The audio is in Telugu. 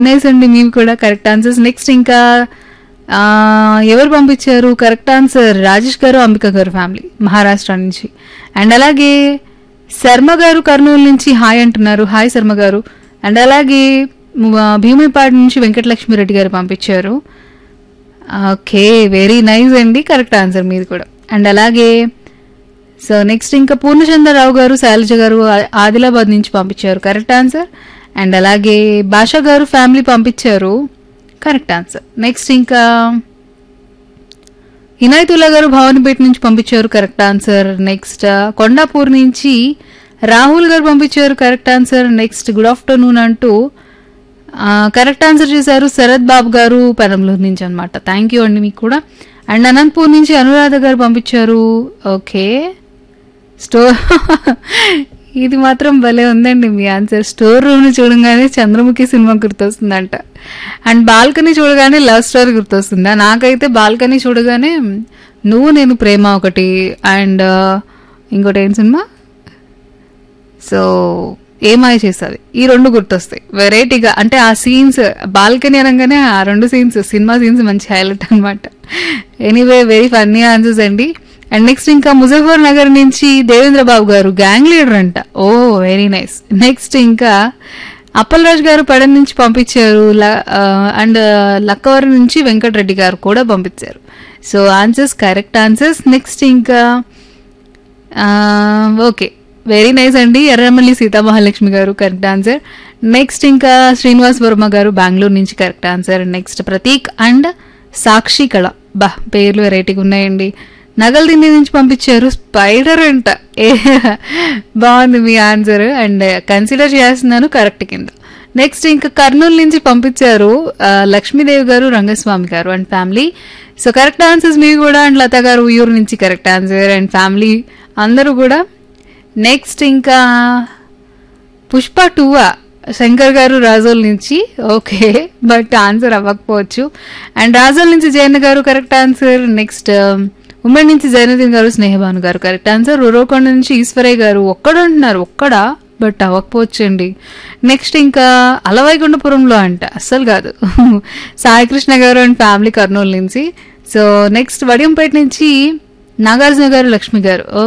నైస్ అండి మీవి కూడా కరెక్ట్ ఆన్సర్స్ నెక్స్ట్ ఇంకా ఆ, ఎవరు పంపించారు కరెక్ట్ ఆన్సర్ రాజేష్ గారు అంబిక గారు ఫ్యామిలీ మహారాష్ట్ర నుంచి అండ్ అలాగే శర్మ గారు కర్నూలు నుంచి హాయ్ అంటున్నారు హాయ్ శర్మ గారు అండ్ అలాగే మ- భీమునిపాడు నుంచి వెంకటలక్ష్మి గారు పంపించారు ఓకే వెరీ నైస్ అండి కరెక్ట్ ఆన్సర్ మీది కూడా అండ్ అలాగే సో నెక్స్ట్ ఇంకా పూర్ణచంద్రరావు గారు శైలజ గారు ఆ- ఆదిలాబాద్ నుంచి పంపించారు కరెక్ట్ ఆన్సర్ అండ్ అలాగే భాష గారు ఫ్యామిలీ పంపించారు కరెక్ట్ ఆన్సర్ నెక్స్ట్ ఇంకా ఇనాయతుల్లా గారు భవానీపేట నుంచి పంపించారు కరెక్ట్ ఆన్సర్ నెక్స్ట్ కొండాపూర్ నుంచి రాహుల్ గారు పంపించారు correct answer next good afternoon అంటూ ఆ, కరెక్ట్ ఆన్సర్ చేశారు శరత్ బాబు గారు పెనంలూరు నుంచి అనమాట థ్యాంక్ యూ అండి మీకు కూడా అండ్ అనంతపూర్ నుంచి అనురాధ గారు పంపించారు ఓకే స్టోర్ ఇది మాత్రం భలే ఉందండి మీ ఆన్సర్ స్టోర్ రూమ్ చూడగానే చంద్రముఖి సినిమా గుర్తొస్తుందంట అండ్ బాల్కనీ చూడగానే లవ్ స్టోరీ గుర్తొస్తుందా నాకైతే బాల్కనీ చూడగానే నువ్వు నేను ప్రేమ ఒకటి అండ్ ఇంకోటి ఏం సినిమా సో ఏమాయ చేస్తుంది ఈ రెండు గుర్తొస్తాయి వెరైటీగా అంటే ఆ సీన్స్ బాల్కనీ అనగానే ఆ రెండు సీన్స్ సినిమా సీన్స్ మంచి హైలైట్ అనమాట ఎనీవే వెరీ ఫన్నీ ఆన్సర్స్ అండి అండ్ నెక్స్ట్ ఇంకా ముజఫర్ నగర్ నుంచి దేవేంద్ర బాబు గారు గ్యాంగ్ లీడర్ అంట ఓ వెరీ నైస్ నెక్స్ట్ ఇంకా అప్పలరాజు గారు పడన్ నుంచి పంపించారు ల- ఆ, అండ్ లక్కవరం నుంచి వెంకటరెడ్డి గారు కూడా పంపించారు so answers correct answers next ఇంకా ఆ, ఓకే వెరీ నైస్ అండి ఎర్రమల్లి సీతామహాలక్ష్మి గారు కరెక్ట్ ఆన్సర్ నెక్స్ట్ ఇంకా శ్రీనివాస్ వర్మ గారు బెంగళూరు నుంచి correct answer next Prateek and Sakshi కళ బా పేర్లు వెరైటీగా ఉన్నాయండి నగల దిండి నుంచి పంపించారు స్పైడర్ అంట ఏ బాగుంది మీ ఆన్సర్ అండ్ కన్సిడర్ చేస్తున్నాను కరెక్ట్ కింద నెక్స్ట్ ఇంకా కర్నూలు నుంచి పంపించారు ఆ, లక్ష్మీదేవి గారు రంగస్వామి గారు and family so correct answers మీరు కూడా అండ్ లత గారు ఊయూరు నుంచి కరెక్ట్ ఆన్సర్ అండ్ ఫ్యామిలీ అందరూ కూడా నెక్స్ట్ ఇంకా పుష్ప టూవా శంకర్ గారు రాజోల్ నుంచి ఓకే బట్ ఆన్సర్ అవ్వకపోవచ్చు అండ్ రాజోల్ నుంచి జయన్ గారు కరెక్ట్ ఆన్సర్ నెక్స్ట్ ఉమ్మడి నుంచి జైనుద్దీన్ గారు స్నేహభాను గారు కరెక్ట్ ఆన్సర్ ఉరవకొండ నుంచి ఈశ్వరయ్య గారు ఒక్కడు అంటున్నారు ఒక్కడా బట్ అవ్వకపోవచ్చు అండి నెక్స్ట్ ఇంకా అలవైకుంఠపురంలో అంట అస్సలు కాదు సాయికృష్ణ గారు అండ్ ఫ్యామిలీ కర్నూలు నుంచి సో నెక్స్ట్ వడియంపేట నుంచి నాగార్జున గారు లక్ష్మి గారు